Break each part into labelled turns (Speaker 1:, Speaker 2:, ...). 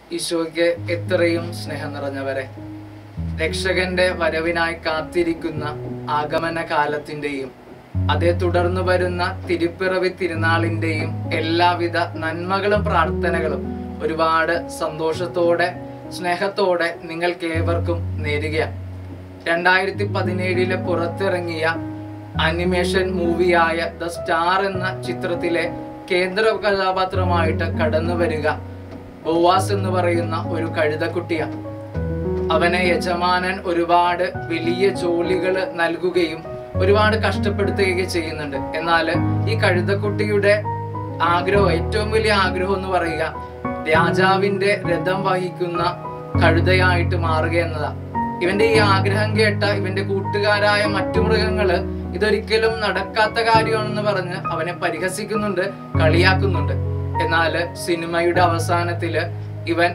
Speaker 1: ഈശോയ്ക്ക് എത്രയും സ്നേഹം നിറഞ്ഞവരെ രക്ഷകന്റെ വരവിനായി കാത്തിരിക്കുന്ന ആഗമന കാലത്തിന്റെയും അതേ തുടർന്നു വരുന്ന തിരുപ്പിറവി തിരുനാളിന്റെയും എല്ലാവിധ നന്മകളും പ്രാർത്ഥനകളും ഒരുപാട് സന്തോഷത്തോടെ സ്നേഹത്തോടെ നിങ്ങൾക്ക് ഏവർക്കും നേരുകയാണ് രണ്ടായിരത്തി പതിനേഴില് പുറത്തിറങ്ങിയ അനിമേഷൻ മൂവിയായ ദ സ്റ്റാർ എന്ന ചിത്രത്തിലെ കേന്ദ്ര കഥാപാത്രമായിട്ട് കടന്നു വരിക ബോവാസ് എന്ന് പറയുന്ന ഒരു കഴുതക്കുട്ടിയാണ് അവനെ യജമാനൻ ഒരുപാട് വലിയ ജോലികൾ നൽകുകയും ഒരുപാട് കഷ്ടപ്പെടുത്തുകയും ചെയ്യുന്നുണ്ട് എന്നാൽ ഈ കഴുതക്കുട്ടിയുടെ ആഗ്രഹം ഏറ്റവും വലിയ ആഗ്രഹം എന്ന് പറയുക രാജാവിന്റെ രഥം വഹിക്കുന്ന കഴുതയായിട്ട് മാറുക എന്നതാ ഇവന്റെ ഈ ആഗ്രഹം കേട്ട ഇവന്റെ കൂട്ടുകാരായ മറ്റു മൃഗങ്ങള് ഇതൊരിക്കലും നടക്കാത്ത കാര്യമാണെന്ന് പറഞ്ഞ് അവനെ പരിഹസിക്കുന്നുണ്ട് കളിയാക്കുന്നുണ്ട് എന്നാല് സിനിമയുടെ അവസാനത്തില് ഇവൻ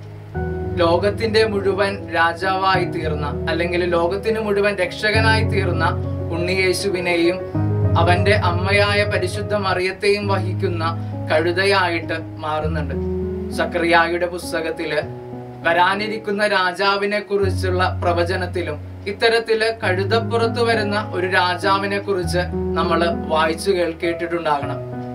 Speaker 1: ലോകത്തിന്റെ മുഴുവൻ രാജാവായി തീർന്ന അല്ലെങ്കിൽ ലോകത്തിന് മുഴുവൻ രക്ഷകനായി തീർന്ന ഉണ്ണിയേശുവിനെയും അവന്റെ അമ്മയായ പരിശുദ്ധ മറിയത്തെയും വഹിക്കുന്ന കഴുതയായിട്ട് മാറുന്നുണ്ട് സക്രിയായുടെ പുസ്തകത്തില് വരാനിരിക്കുന്ന രാജാവിനെ കുറിച്ചുള്ള പ്രവചനത്തിലും ഇത്തരത്തില് കഴുതപ്പുറത്ത് വരുന്ന ഒരു രാജാവിനെ കുറിച്ച് നമ്മൾ വായിച്ചു കേൾ കേട്ടിട്ടുണ്ടാകണം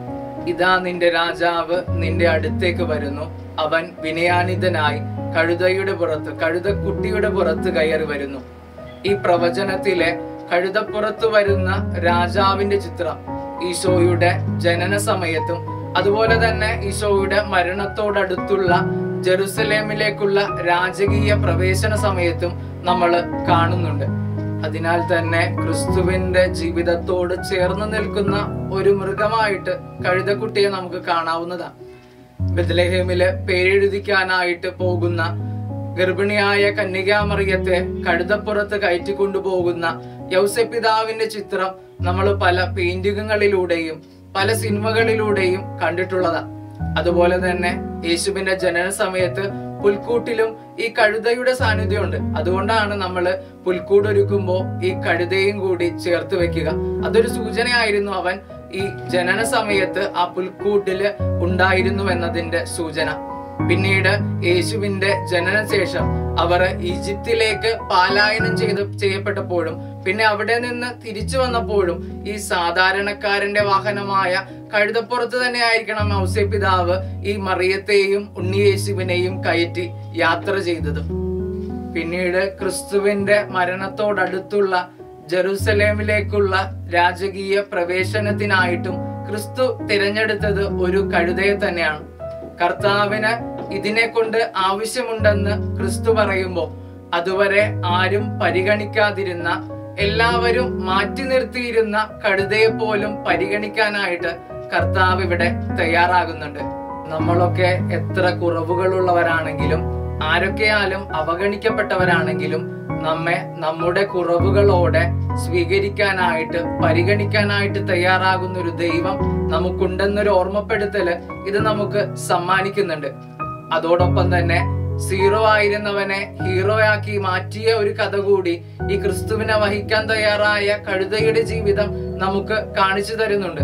Speaker 1: ഇതാ നിന്റെ രാജാവ് നിന്റെ അടുത്തേക്ക് വരുന്നു അവൻ വിനയാനിതനായി കഴുതയുടെ പുറത്ത് കഴുതക്കുട്ടിയുടെ പുറത്ത് കയറി വരുന്നു ഈ പ്രവചനത്തിലെ കഴുതപ്പുറത്ത് വരുന്ന രാജാവിന്റെ ചിത്രം ഈശോയുടെ ജനന സമയത്തും അതുപോലെ തന്നെ ഈശോയുടെ മരണത്തോടടുത്തുള്ള ജെറുസലേമിലേക്കുള്ള രാജകീയ പ്രവേശന സമയത്തും നമ്മൾ കാണുന്നുണ്ട് അതിനാൽ തന്നെ ക്രിസ്തുവിന്റെ ജീവിതത്തോട് ചേർന്ന് നിൽക്കുന്ന ഒരു മൃഗമായിട്ട് കഴുതക്കുട്ടിയെ നമുക്ക് കാണാവുന്നതാണ് ബethlehem-ല് പേരെഴുതിക്കാനായിട്ട് പോകുന്ന ഗർഭിണിയായ കന്യകാമറിയത്തെ കഴുതപ്പുറത്ത് കയറ്റിക്കൊണ്ടുപോകുന്ന യൗസപിതാവിന്റെ ചിത്രം നമ്മൾ പല പെയിന്റിങ്ങുകളിലൂടെയും പല സിനിമകളിലൂടെയും കണ്ടിട്ടുള്ളതാണ് അതുപോലെ തന്നെ യേശുവിന്റെ ജനന സമയത്ത് പുൽക്കൂട്ടിലും ഈ കഴുതയുടെ സാന്നിധ്യമുണ്ട് അതുകൊണ്ടാണ് നമ്മൾ പുൽക്കൂട് ഒരുക്കുമ്പോൾ ഈ കഴുതയും കൂടി ചേർത്ത് വെക്കുക അതൊരു സൂചനയായിരുന്നു അവൻ ഈ ജനന സമയത്ത് ആ പുൽക്കൂട്ടില് ഉണ്ടായിരുന്നു എന്നതിന്റെ സൂചന പിന്നീട് യേശുവിന്റെ ജനനശേഷം അവർ ഈജിപ്തിലേക്ക് പാലായനം ചെയ്ത് ചെയ്യപ്പെട്ടപ്പോഴും പിന്നെ അവിടെ നിന്ന് തിരിച്ചു വന്നപ്പോഴും ഈ സാധാരണക്കാരന്റെ വാഹനമായ കഴുതപ്പുറത്ത് തന്നെ ആയിരിക്കണം ഔസേപിതാവ് ഈ മറിയത്തെയും ഉണ്ണിയേശുവിനെയും കയറ്റി യാത്ര ചെയ്തതും പിന്നീട് ക്രിസ്തുവിന്റെ മരണത്തോടടുത്തുള്ള ജെറുസലേമിലേക്കുള്ള രാജകീയ പ്രവേശനത്തിനായിട്ടും ക്രിസ്തു തിരഞ്ഞെടുത്തത് ഒരു കഴുതയെ തന്നെയാണ് കർത്താവിന് ഇതിനെ കൊണ്ട് ആവശ്യമുണ്ടെന്ന് ക്രിസ്തു പറയുമ്പോൾ അതുവരെ ആരും പരിഗണിക്കാതിരുന്ന എല്ലാവരും മാറ്റി നിർത്തിയിരുന്ന കഴുതയെ പോലും പരിഗണിക്കാനായിട്ട് കർത്താവ് ഇവിടെ തയ്യാറാകുന്നുണ്ട് നമ്മളൊക്കെ എത്ര കുറവുകളുള്ളവരാണെങ്കിലും ആരൊക്കെയാലും അവഗണിക്കപ്പെട്ടവരാണെങ്കിലും നമ്മെ നമ്മുടെ കുറവുകളോടെ സ്വീകരിക്കാനായിട്ട് പരിഗണിക്കാനായിട്ട് തയ്യാറാകുന്ന ഒരു ദൈവം നമുക്കുണ്ടെന്നൊരു ഓർമ്മപ്പെടുത്തല് ഇത് നമുക്ക് സമ്മാനിക്കുന്നുണ്ട് അതോടൊപ്പം തന്നെ സീറോ ആയിരുന്നവനെ ഹീറോ ആക്കി മാറ്റിയ ഒരു കഥ കൂടി ഈ ക്രിസ്തുവിനെ വഹിക്കാൻ തയ്യാറായ കഴുതയുടെ ജീവിതം നമുക്ക് കാണിച്ചു തരുന്നുണ്ട്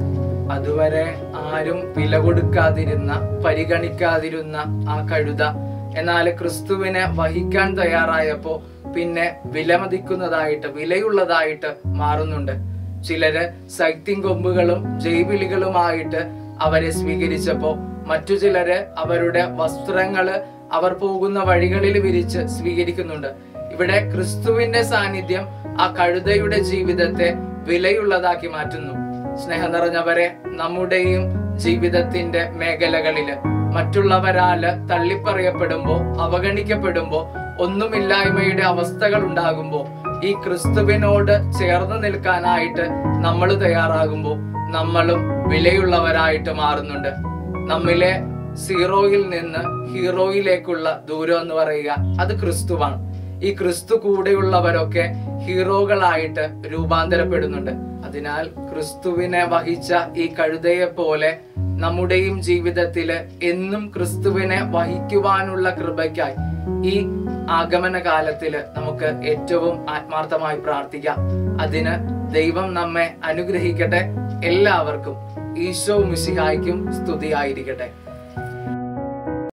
Speaker 1: അതുവരെ ആരും വില കൊടുക്കാതിരുന്ന പരിഗണിക്കാതിരുന്ന ആ കഴുത എന്നാൽ ക്രിസ്തുവിനെ വഹിക്കാൻ തയ്യാറായപ്പോ പിന്നെ വിലമതിക്കുന്നതായിട്ട് വിലയുള്ളതായിട്ട് മാറുന്നുണ്ട് ചിലര് സൈത്യം കൊമ്പുകളും ജൈവിളികളുമായിട്ട് അവരെ സ്വീകരിച്ചപ്പോ മറ്റു ചിലര് അവരുടെ വസ്ത്രങ്ങള് അവർ പോകുന്ന വഴികളിൽ വിരിച്ച് സ്വീകരിക്കുന്നുണ്ട് ഇവിടെ ക്രിസ്തുവിന്റെ സാന്നിധ്യം ആ കഴുതയുടെ ജീവിതത്തെ വിലയുള്ളതാക്കി മാറ്റുന്നു സ്നേഹം നിറഞ്ഞവരെ നമ്മുടെയും ജീവിതത്തിന്റെ മേഖലകളില് മറ്റുള്ളവരാല് തള്ളിപ്പറയപ്പെടുമ്പോ അവഗണിക്കപ്പെടുമ്പോ ഒന്നുമില്ലായ്മയുടെ അവസ്ഥകൾ ഉണ്ടാകുമ്പോ ഈ ക്രിസ്തുവിനോട് ചേർന്ന് നിൽക്കാനായിട്ട് നമ്മൾ തയ്യാറാകുമ്പോൾ നമ്മളും വിലയുള്ളവരായിട്ട് മാറുന്നുണ്ട് നമ്മിലെ സീറോയിൽ നിന്ന് ഹീറോയിലേക്കുള്ള ദൂരം എന്ന് പറയുക അത് ക്രിസ്തുവാണ് ഈ ക്രിസ്തു കൂടെയുള്ളവരൊക്കെ ഹീറോകളായിട്ട് രൂപാന്തരപ്പെടുന്നുണ്ട് അതിനാൽ ക്രിസ്തുവിനെ വഹിച്ച ഈ കഴുതയെ പോലെ നമ്മുടെയും ജീവിതത്തില് എന്നും ക്രിസ്തുവിനെ വഹിക്കുവാനുള്ള കൃപയ്ക്കായി ഈ ആഗമന കാലത്തില് നമുക്ക് ഏറ്റവും ആത്മാർത്ഥമായി പ്രാർത്ഥിക്കാം അതിന് ദൈവം നമ്മെ അനുഗ്രഹിക്കട്ടെ എല്ലാവർക്കും ഈശോ മിശിഹായ്ക്കും സ്തുതിയായിരിക്കട്ടെ